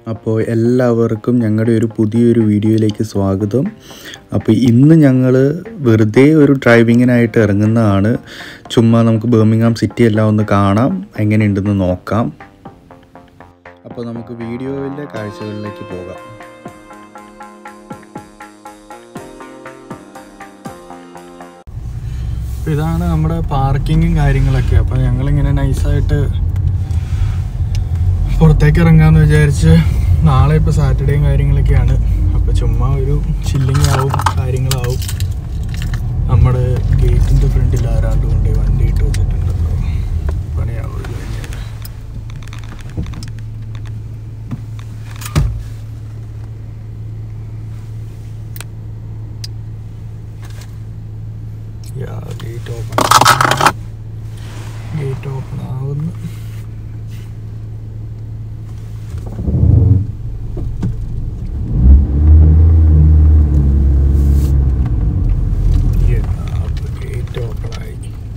അപ്പോൾ എല്ലാവർക്കും ഞങ്ങളുടെ ഒരു പുതിയൊരു വീഡിയോയിലേക്ക് സ്വാഗതം അപ്പോൾ ഇന്ന് ഞങ്ങൾ വെറുതെ ഒരു ഡ്രൈവിങ്ങിനായിട്ട് ഇറങ്ങുന്നതാണ് ചുമ്മാ നമുക്ക് ബർമിംഗാം സിറ്റി എല്ലാം ഒന്ന് കാണാം എങ്ങനെയുണ്ടെന്ന് നോക്കാം അപ്പോൾ നമുക്ക് വീഡിയോയിലെ കാഴ്ചകളിലേക്ക് പോകാം ഇതാണ് നമ്മുടെ പാർക്കിങ്ങും കാര്യങ്ങളൊക്കെ അപ്പോൾ ഞങ്ങളിങ്ങനെ നൈസായിട്ട് പുറത്തേക്ക് ഇറങ്ങാന്ന് വിചാരിച്ച് നാളെ ഇപ്പോൾ സാറ്റർഡേയും കാര്യങ്ങളൊക്കെയാണ് അപ്പോൾ ചുമ്മാ ഒരു ചില്ലിങ് ആവും കാര്യങ്ങളാവും നമ്മുടെ ഗേറ്റിൻ്റെ ഫ്രണ്ടിൽ ആരാണ്ട് കൊണ്ട് വണ്ടി ഇട്ട് വെച്ചിട്ടുണ്ടല്ലോ പണിയാവും ഇത് കഴിഞ്ഞാൽ യാ ഗേറ്റ് ഓപ്പൺ ഗേറ്റ് ഓപ്പൺ ആവുന്നു ഗേറ്റ് ഓപ്പൺ ആയി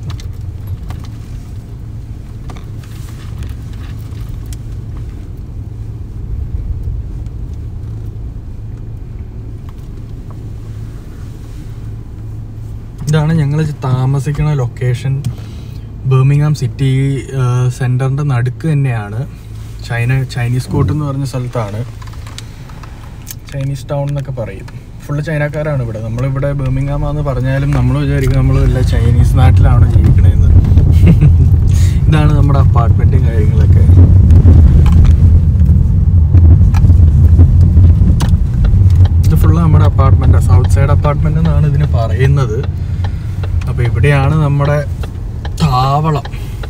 ഇതാണ് ഞങ്ങൾ താമസിക്കുന്ന ലൊക്കേഷൻ ബർമിംഗാം സിറ്റി സെൻറ്ററിൻ്റെ നടുക്ക് തന്നെയാണ് ചൈന ചൈനീസ് കോട്ട് എന്ന് പറഞ്ഞ സ്ഥലത്താണ് ചൈനീസ് ടൗൺ എന്നൊക്കെ പറയും ഫുള്ള് ചൈനക്കാരാണ് ഇവിടെ നമ്മളിവിടെ ബർമിംഗാമാന്ന് പറഞ്ഞാലും നമ്മൾ വിചാരിക്കും നമ്മൾ വല്ല ചൈനീസ് നാട്ടിലാണ് ജീവിക്കണതെന്ന് ഇതാണ് നമ്മുടെ അപ്പാർട്ട്മെൻറ്റും കാര്യങ്ങളൊക്കെ ഇത് ഫുള്ള് നമ്മുടെ അപ്പാർട്ട്മെൻറ്റാണ് സൗത്ത് സൈഡ് അപ്പാർട്ട്മെൻ്റ് എന്നാണ് ഇതിന് പറയുന്നത് അപ്പോൾ ഇവിടെയാണ് നമ്മുടെ താവളം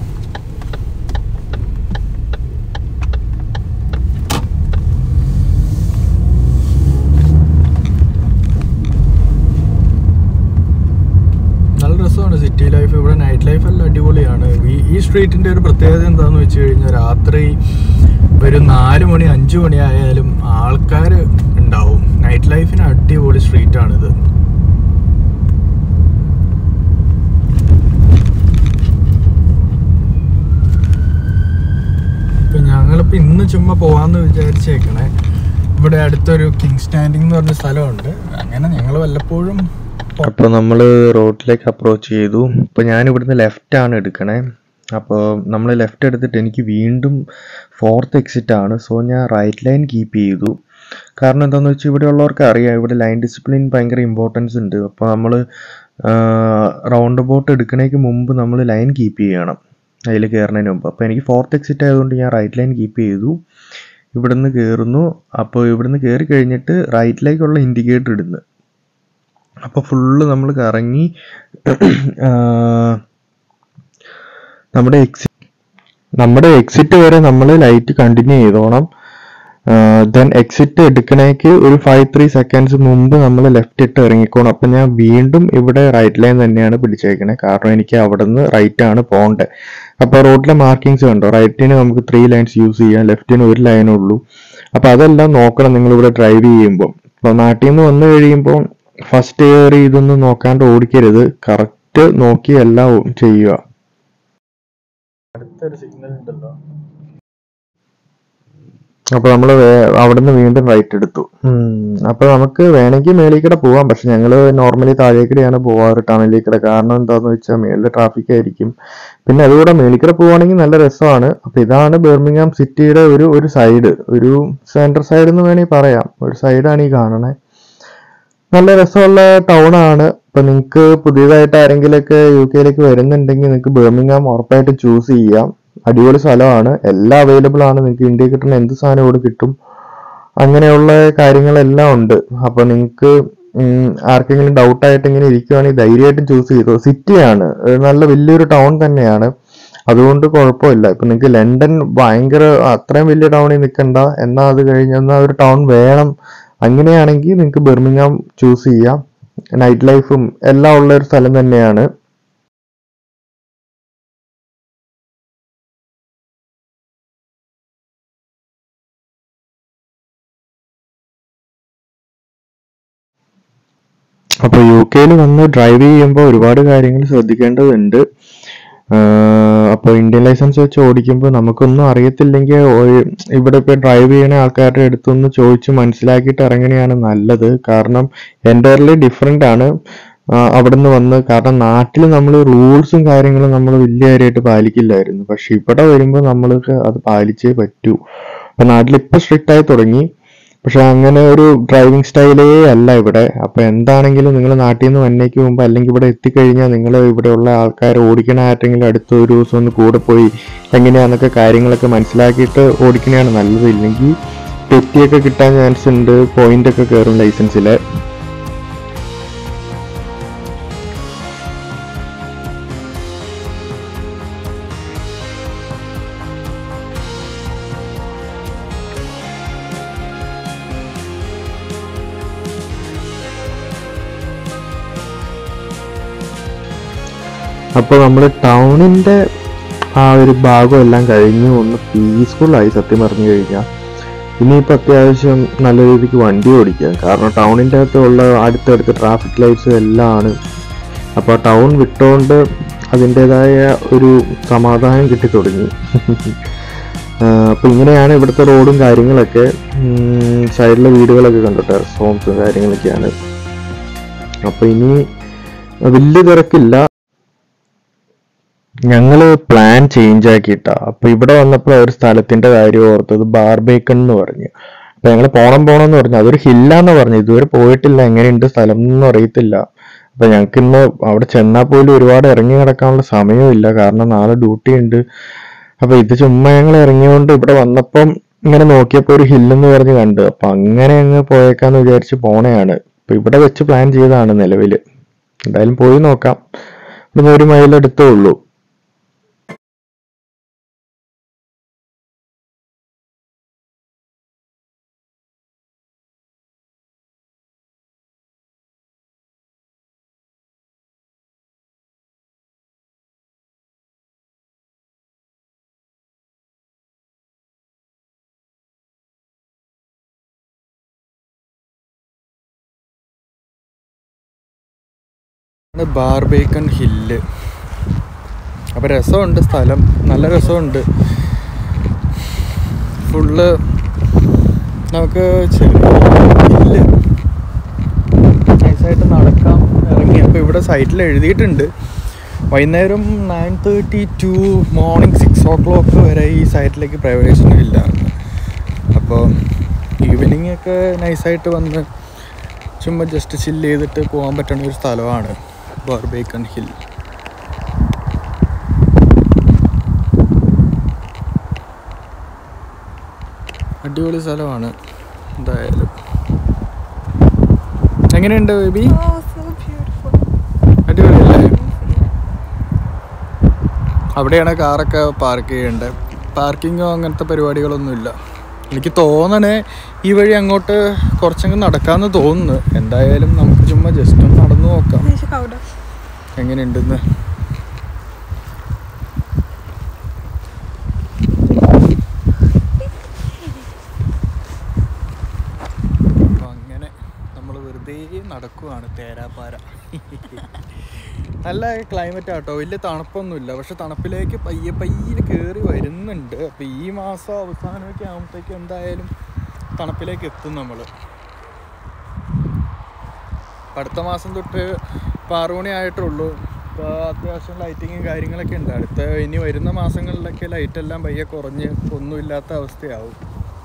നല്ല രസമാണ് സിറ്റി ലൈഫ് ഇവിടെ നൈറ്റ് ലൈഫ് എല്ലാം അടിപൊളിയാണ് ഈ ഈ സ്ട്രീറ്റിൻ്റെ ഒരു പ്രത്യേകത എന്താണെന്ന് വെച്ച് കഴിഞ്ഞാൽ രാത്രി ഒരു നാല് മണി അഞ്ച് മണി ആയാലും ആൾക്കാർ ഉണ്ടാവും നൈറ്റ് ലൈഫിന് അടിപൊളി സ്ട്രീറ്റാണിത് ഇപ്പം ഞങ്ങളിപ്പോൾ ഇന്ന് ചുമ്മാ പോകാമെന്ന് വിചാരിച്ചേക്കണേ ഇവിടെ അടുത്തൊരു കിങ് സ്റ്റാൻഡിംഗ് എന്ന് പറഞ്ഞ സ്ഥലമുണ്ട് അങ്ങനെ ഞങ്ങൾ വല്ലപ്പോഴും അപ്പോൾ നമ്മൾ റോഡിലേക്ക് അപ്രോച്ച് ചെയ്തു അപ്പോൾ ഞാൻ ഇവിടുന്ന് ലെഫ്റ്റ് ആണ് എടുക്കണേ അപ്പോൾ നമ്മൾ ലെഫ്റ്റ് എടുത്തിട്ട് എനിക്ക് വീണ്ടും ഫോർത്ത് എക്സിറ്റ് ആണ് സോ ഞാൻ റൈറ്റ് ലൈൻ കീപ്പ് ചെയ്തു കാരണം എന്താണെന്ന് വെച്ചാൽ ഇവിടെ ഉള്ളവർക്ക് അറിയാം ഇവിടെ ലൈൻ ഡിസിപ്ലിൻ ഭയങ്കര ഇമ്പോർട്ടൻസ് ഉണ്ട് അപ്പോൾ നമ്മൾ റൗണ്ട് ബോട്ട് എടുക്കണേക്ക് മുമ്പ് നമ്മൾ ലൈൻ കീപ്പ് ചെയ്യണം അതിൽ കയറുന്നതിന് മുമ്പ് അപ്പോൾ എനിക്ക് ഫോർത്ത് എക്സിറ്റ് ആയതുകൊണ്ട് ഞാൻ റൈറ്റ് ലൈൻ കീപ്പ് ചെയ്തു ഇവിടുന്ന് കയറുന്നു അപ്പോൾ ഇവിടുന്ന് കയറി കഴിഞ്ഞിട്ട് റൈറ്റിലേക്കുള്ള ഇൻഡിക്കേറ്റർ ഇടുന്നു അപ്പോൾ ഫുള്ള് നമ്മൾ കറങ്ങി ആ, നമ്മുടെ എക്സിറ്റ് നമ്മുടെ എക്സിറ്റ് വരെ നമ്മൾ ലൈറ്റ് കണ്ടിന്യൂ ചെയ്തോണം ദെൻ എക്സിറ്റ് എടുക്കണേക്ക് ഒരു ഫൈവ് ത്രീ സെക്കൻഡ്സ് മുമ്പ് നമ്മൾ ലെഫ്റ്റ് ഇട്ട് ഇറങ്ങിക്കോണം അപ്പം ഞാൻ വീണ്ടും ഇവിടെ റൈറ്റ് ലൈൻ തന്നെയാണ് പിടിച്ചേക്കണേ കാരണം എനിക്ക് അവിടെ നിന്ന് റൈറ്റ് ആണ് പോകേണ്ടത് അപ്പോൾ റോഡിലെ മാർക്കിങ്സ് കണ്ടോ റൈറ്റിന് നമുക്ക് ത്രീ ലൈൻസ് യൂസ് ചെയ്യാം ലെഫ്റ്റിന് ഒരു ലൈനേ ഉള്ളൂ അപ്പോൾ അതെല്ലാം നോക്കണം നിങ്ങൾ ഇവിടെ ഡ്രൈവ് ചെയ്യുമ്പോൾ ഇപ്പോൾ നാട്ടിൽ നിന്ന് വന്നു കഴിയുമ്പോൾ ഫസ്റ്റ് കയറി ഇതൊന്നും നോക്കാണ്ട് ഓടിക്കരുത് കറക്റ്റ് നോക്കി എല്ലാം ചെയ്യുക അടുത്തൊരു സിഗ്നൽ ഉണ്ടല്ലോ അപ്പൊ നമ്മൾ അവിടുന്ന് വീണ്ടും റൈറ്റ് എടുത്തു അപ്പൊ നമുക്ക് വേണമെങ്കിൽ മേളിൽ പോവാം പക്ഷെ ഞങ്ങള് നോർമലി താഴേക്കിടെയാണ് പോവാറ് ടണലിൽ കാരണം എന്താന്ന് വെച്ചാൽ മേളിൽ ട്രാഫിക് ആയിരിക്കും പിന്നെ അതുകൂടെ മേളിൽ പോവാണെങ്കിൽ നല്ല രസമാണ് അപ്പൊ ഇതാണ് ബെർമിംഗാം സിറ്റിയുടെ ഒരു ഒരു സൈഡ് ഒരു സെൻട്രൽ സൈഡ് എന്ന് വേണമെങ്കിൽ പറയാം ഒരു സൈഡാണ് ഈ കാണണേ നല്ല രസമുള്ള ടൗൺ ആണ് ഇപ്പൊ നിങ്ങൾക്ക് പുതിയതായിട്ട് ആരെങ്കിലുമൊക്കെ യു കെയിലേക്ക് വരുന്നുണ്ടെങ്കിൽ നിങ്ങൾക്ക് ബർമിംഗാം ഉറപ്പായിട്ട് ചൂസ് ചെയ്യാം അടിപൊളി സ്ഥലമാണ് എല്ലാം അവൈലബിൾ ആണ് നിങ്ങൾക്ക് ഇന്ത്യയിൽ കിട്ടുന്ന എന്ത് സാധനം ഇവിടെ കിട്ടും അങ്ങനെയുള്ള കാര്യങ്ങളെല്ലാം ഉണ്ട് അപ്പൊ നിങ്ങൾക്ക് ആർക്കെങ്കിലും ഡൗട്ട് ആയിട്ട് ഇങ്ങനെ ഇരിക്കുവാണെങ്കിൽ ധൈര്യമായിട്ടും ചൂസ് ചെയ്തോ സിറ്റിയാണ് നല്ല വലിയൊരു ടൗൺ തന്നെയാണ് അതുകൊണ്ട് കുഴപ്പമില്ല ഇപ്പൊ നിങ്ങൾക്ക് ലണ്ടൻ ഭയങ്കര അത്രയും വലിയ ടൗണിൽ നിൽക്കണ്ട എന്നാൽ അത് കഴിഞ്ഞ് എന്നാൽ ഒരു ടൗൺ വേണം അങ്ങനെയാണെങ്കിൽ നിങ്ങൾക്ക് ബെർമിംഗാം ചൂസ് ചെയ്യാം നൈറ്റ് ലൈഫും എല്ലാം ഉള്ള ഒരു സ്ഥലം തന്നെയാണ് അപ്പോൾ യു കെയിൽ വന്ന് ഡ്രൈവ് ചെയ്യുമ്പോൾ ഒരുപാട് കാര്യങ്ങൾ ശ്രദ്ധിക്കേണ്ടതുണ്ട് അപ്പോൾ ഇന്ത്യൻ ലൈസൻസ് വെച്ച് ഓടിക്കുമ്പോൾ നമുക്കൊന്നും അറിയത്തില്ലെങ്കിൽ ഒരു- ഇവിടെ ഇപ്പോൾ ഡ്രൈവ് ചെയ്യണ ആൾക്കാരുടെ അടുത്തൊന്ന് ചോദിച്ച് മനസ്സിലാക്കിയിട്ട് ഇറങ്ങണയാണ് നല്ലത് കാരണം എൻ്റയർലി ഡിഫറെൻ്റ് ആണ് ആ, അവിടുന്ന് വന്ന് കാരണം നാട്ടിൽ നമ്മൾ റൂൾസും കാര്യങ്ങളും നമ്മൾ വലിയ കാര്യമായിട്ട് പാലിക്കില്ലായിരുന്നു പക്ഷെ ഇവിടെ വരുമ്പോൾ നമ്മൾക്ക് അത് പാലിച്ചേ പറ്റൂ അപ്പൊ നാട്ടിൽ ഇപ്പൊ സ്ട്രിക്റ്റ് ആയി തുടങ്ങി പക്ഷെ അങ്ങനെ ഒരു ഡ്രൈവിംഗ് സ്റ്റൈലേ അല്ല ഇവിടെ അപ്പൊ എന്താണെങ്കിലും നിങ്ങൾ നാട്ടിൽ നിന്ന് വന്നേക്ക് മുമ്പ് അല്ലെങ്കിൽ ഇവിടെ എത്തിക്കഴിഞ്ഞാൽ നിങ്ങൾ ഇവിടെയുള്ള ആൾക്കാർ ഓടിക്കണ ആർക്കെങ്കിലും അടുത്ത ഒരു ദിവസം ഒന്ന് കൂടെ പോയി എങ്ങനെയാന്നൊക്കെ കാര്യങ്ങളൊക്കെ മനസ്സിലാക്കിയിട്ട് ഓടിക്കണതാണ് നല്ലത് ഇല്ലെങ്കിൽ പെറ്റിയൊക്കെ കിട്ടാൻ ചാൻസ് ഉണ്ട് പോയിന്റ് ഒക്കെ കയറും ലൈസൻസിൽ അപ്പോൾ നമ്മൾ ടൗണിന്റെ ആ ഒരു ഭാഗം എല്ലാം കഴിഞ്ഞു ഒന്ന് പീസ്ഫുൾ ആയി സത്യം പറഞ്ഞു കഴിഞ്ഞാൽ ഇനിയിപ്പോൾ അത്യാവശ്യം നല്ല രീതിക്ക് വണ്ടി ഓടിക്കാം കാരണം ടൗണിൻ്റെ അകത്തുള്ള അടുത്തടുത്ത് ട്രാഫിക് ലൈറ്റ്സും എല്ലാം ആണ് അപ്പോൾ ടൗൺ വിട്ടുകൊണ്ട് അതിൻ്റെതായ ഒരു സമാധാനം കിട്ടി തുടങ്ങി അപ്പോൾ ഇങ്ങനെയാണ് ഇവിടുത്തെ റോഡും കാര്യങ്ങളൊക്കെ സൈഡിലെ വീടുകളൊക്കെ കണ്ടു ടെറസ് ഹോംസും കാര്യങ്ങളൊക്കെയാണ് അപ്പോൾ ഇനി വലിയ തിരക്കില്ല ഞങ്ങള് പ്ലാൻ ചേഞ്ച് ആക്കിയിട്ടാ അപ്പൊ ഇവിടെ വന്നപ്പോൾ ഒരു സ്ഥലത്തിന്റെ കാര്യം ഓർത്തത് ബാർബേക്കൺ എന്ന് പറഞ്ഞു അപ്പൊ ഞങ്ങൾ പോണം പോണം എന്ന് പറഞ്ഞു അതൊരു ഹില്ലാന്ന് പറഞ്ഞു ഇതുവരെ പോയിട്ടില്ല എങ്ങനെയുണ്ട് സ്ഥലം എന്നൊന്നും അറിയത്തില്ല അപ്പൊ ഞങ്ങൾക്ക് ഇന്ന് അവിടെ ചെന്നാൽ പോലും ഒരുപാട് ഇറങ്ങി കിടക്കാനുള്ള സമയമില്ല കാരണം നാളെ ഡ്യൂട്ടി ഉണ്ട് അപ്പൊ ഇത് ചുമ്മാ ഞങ്ങൾ ഇറങ്ങിയോണ്ട് ഇവിടെ വന്നപ്പം ഇങ്ങനെ നോക്കിയപ്പോ ഒരു ഹില്ലെന്ന് പറഞ്ഞ് കണ്ടു അപ്പൊ അങ്ങനെ അങ്ങ് പോയേക്കാന്ന് വിചാരിച്ച് പോണയാണ് അപ്പൊ ഇവിടെ വെച്ച് പ്ലാൻ ചെയ്തതാണ് നിലവില് എന്തായാലും പോയി നോക്കാം ഇവിടുന്ന് ഒരു മൈൽ അടുത്തേ ഉള്ളൂ ബാർബേക്കൺ ഹില്ല് അപ്പോൾ രസമുണ്ട് സ്ഥലം നല്ല രസമുണ്ട് ഫുള്ള് നമുക്ക് ഹില്ല് നൈസായിട്ട് നടക്കാം ഇറങ്ങി അപ്പോൾ ഇവിടെ സൈറ്റിൽ എഴുതിയിട്ടുണ്ട് വൈകുന്നേരം nine thirty to morning six o'clock വരെ ഈ സൈറ്റിലേക്ക് പ്രവേശനം ഇല്ല അപ്പോൾ ഈവനിങ് ഒക്കെ നൈസായിട്ട് വന്ന് ചുമ്മാ ജസ്റ്റ് ചില്ല് ചെയ്തിട്ട് പോകാൻ പറ്റുന്ന ഒരു സ്ഥലമാണ് ബാർബേക്കൺ ഹിൽ അടിപൊളി സ്ഥലമാണ് എന്തായാലും എങ്ങനെയുണ്ട് ബേബി Oh, so beautiful. അടിപൊളിയല്ലേ അവിടെയാണ് കാറൊക്കെ പാർക്ക് ചെയ്യേണ്ടത് പാർക്കിങ്ങോ അങ്ങനത്തെ പരിപാടികളൊന്നുമില്ല എനിക്ക് തോന്നണേ ഈ വഴി അങ്ങോട്ട് കുറച്ചങ്ങ് നടക്കാമെന്ന് തോന്നുന്നു എന്തായാലും നമുക്ക് ചുമ്മാ ജസ്റ്റ് ഒന്ന് നടന്നു നോക്കാം Nee, check out. എങ്ങനെയുണ്ടെന്ന് അപ്പൊ അങ്ങനെ നമ്മൾ വെറുതെ നടക്കുവാണ് തേരാപ്പാര നല്ല ക്ലൈമറ്റ് ആട്ടോ വലിയ തണുപ്പൊന്നുമില്ല പക്ഷെ തണുപ്പിലേക്ക് പയ്യെ പയ്യെ കയറി വരുന്നുണ്ട് അപ്പോൾ ഈ മാസം അവസാനമൊക്കെ ആകുമ്പോഴത്തേക്കും എന്തായാലും തണുപ്പിലേക്ക് എത്തും നമ്മൾ അടുത്ത മാസം തൊട്ട് ഇപ്പോൾ ആറു മണി ആയിട്ടുള്ളൂ ഇപ്പോൾ അത്യാവശ്യം ലൈറ്റിങ്ങും കാര്യങ്ങളൊക്കെ ഉണ്ട് അടുത്ത ഇനി വരുന്ന മാസങ്ങളിലൊക്കെ ലൈറ്റ് എല്ലാം പയ്യെ കുറഞ്ഞ് ഒന്നുമില്ലാത്ത അവസ്ഥയാവും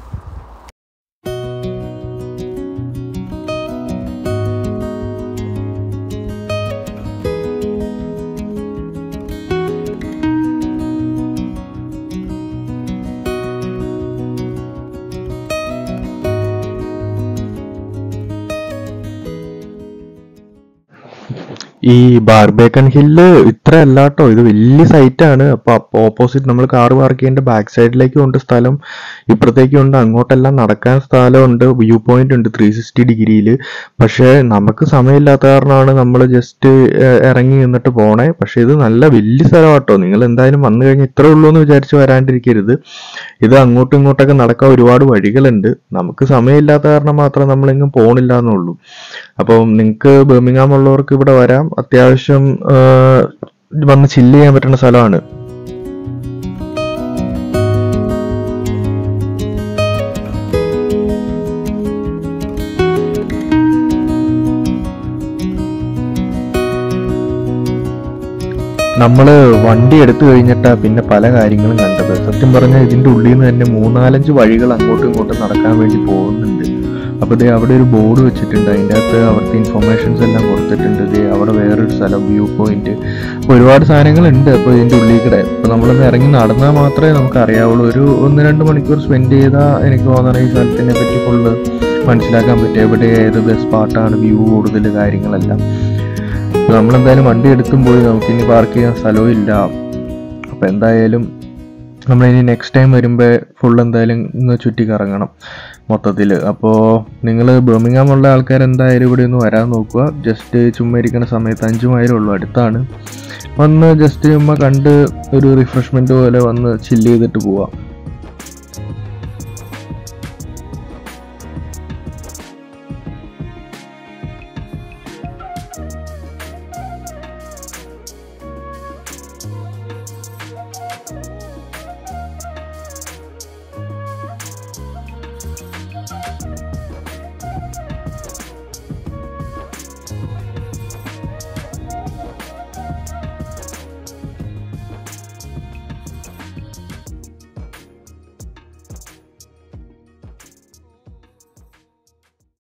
ഈ ബാർബേക്കൺ ഹില്ല് ഇത്ര അല്ലാട്ടോ ഇത് വലിയ സൈറ്റ് ആണ് അപ്പൊ ഓപ്പോസിറ്റ് നമ്മൾ കാർ പാർക്ക് ചെയ്യേണ്ട ബാക്ക് സൈഡിലേക്കും ഉണ്ട് സ്ഥലം ഇപ്പുറത്തേക്കും ഉണ്ട് അങ്ങോട്ടെല്ലാം നടക്കാൻ സ്ഥലമുണ്ട് വ്യൂ പോയിന്റ് ഉണ്ട് ത്രീ സിക്സ്റ്റി ഡിഗ്രിയിൽ പക്ഷേ നമുക്ക് സമയമില്ലാത്ത കാരണമാണ് നമ്മൾ ജസ്റ്റ് ഇറങ്ങി നിന്നിട്ട് പോണേ പക്ഷെ ഇത് നല്ല വലിയ സ്ഥലമാട്ടോ നിങ്ങൾ എന്തായാലും വന്നു കഴിഞ്ഞാൽ ഇത്രേ ഉള്ളൂ എന്ന് വിചാരിച്ച് വരാണ്ടിരിക്കരുത് ഇത് അങ്ങോട്ടും ഇങ്ങോട്ടൊക്കെ നടക്കാൻ ഒരുപാട് വഴികളുണ്ട് നമുക്ക് സമയമില്ലാത്ത കാരണം മാത്രം നമ്മളെങ്ങും പോണില്ല എന്നുള്ളൂ അപ്പം നിങ്ങൾക്ക് ബർമിംഗാം ഉള്ളവർക്ക് ഇവിടെ വരാം അത്യാവശ്യം വന്ന് ചില്ല് ചെയ്യാൻ പറ്റുന്ന സ്ഥലമാണ് നമ്മള് വണ്ടി എടുത്തു കഴിഞ്ഞിട്ടാ പിന്നെ പല കാര്യങ്ങളും കണ്ടത് സത്യം പറഞ്ഞാൽ ഇതിന്റെ ഉള്ളിൽ നിന്ന് തന്നെ മൂന്നാലഞ്ച് വഴികൾ അങ്ങോട്ടും ഇങ്ങോട്ടും നടക്കാൻ വേണ്ടി പോകുന്നുണ്ട് അപ്പൊ ദേ അവിടെ ഒരു ബോർഡ് വെച്ചിട്ടുണ്ട് അതിൻ്റെ അകത്ത് അവിടുത്തെ ഇൻഫർമേഷൻസ് എല്ലാം കൊടുത്തിട്ടുണ്ട് ദേ അവിടെ വേറൊരു സ്ഥലം വ്യൂ പോയിന്റ് അപ്പോൾ ഒരുപാട് സാധനങ്ങളുണ്ട് അപ്പോൾ ഇതിന്റെ ഉള്ളിൽ കൂടെ അപ്പോൾ നമ്മളൊന്ന് ഇറങ്ങി നടന്നാൽ മാത്രമേ നമുക്ക് അറിയാവുള്ളൂ ഒരു ഒന്ന് രണ്ട് മണിക്കൂർ സ്പെൻഡ് ചെയ്താൽ എനിക്ക് തോന്നണ ഈ സ്ഥലത്തിനെ പറ്റി ഫുള്ള് മനസ്സിലാക്കാൻ പറ്റും എവിടെ ഏത് ബെസ്റ്റ് പാർട്ടാണ് വ്യൂ കൂടുതൽ കാര്യങ്ങളെല്ലാം അപ്പോൾ നമ്മളെന്തായാലും വണ്ടി എടുത്തും പോയി നമുക്കിനി പാർക്ക് ചെയ്യാൻ സ്ഥലവും ഇല്ല അപ്പോൾ എന്തായാലും നമ്മളിനി നെക്സ്റ്റ് ടൈം വരുമ്പോൾ ഫുൾ എന്തായാലും ഇന്ന് ചുറ്റി കറങ്ങണം മൊത്തത്തിൽ അപ്പോൾ നിങ്ങൾ ബർമിങ്ങാം ഉള്ള ആൾക്കാർ എന്തായാലും ഇവിടെ ഒന്ന് വരാൻ നോക്കുക ജസ്റ്റ് ചുമ്മാ ഇരിക്കുന്ന സമയത്ത് അഞ്ച് മൈലേ ഉള്ളൂ അടുത്താണ് വന്ന് ജസ്റ്റ് ചുമ്മാ കണ്ട് ഒരു റിഫ്രഷ്മെൻറ്റ് പോലെ വന്ന് ചില്ല് ചെയ്തിട്ട് പോവാം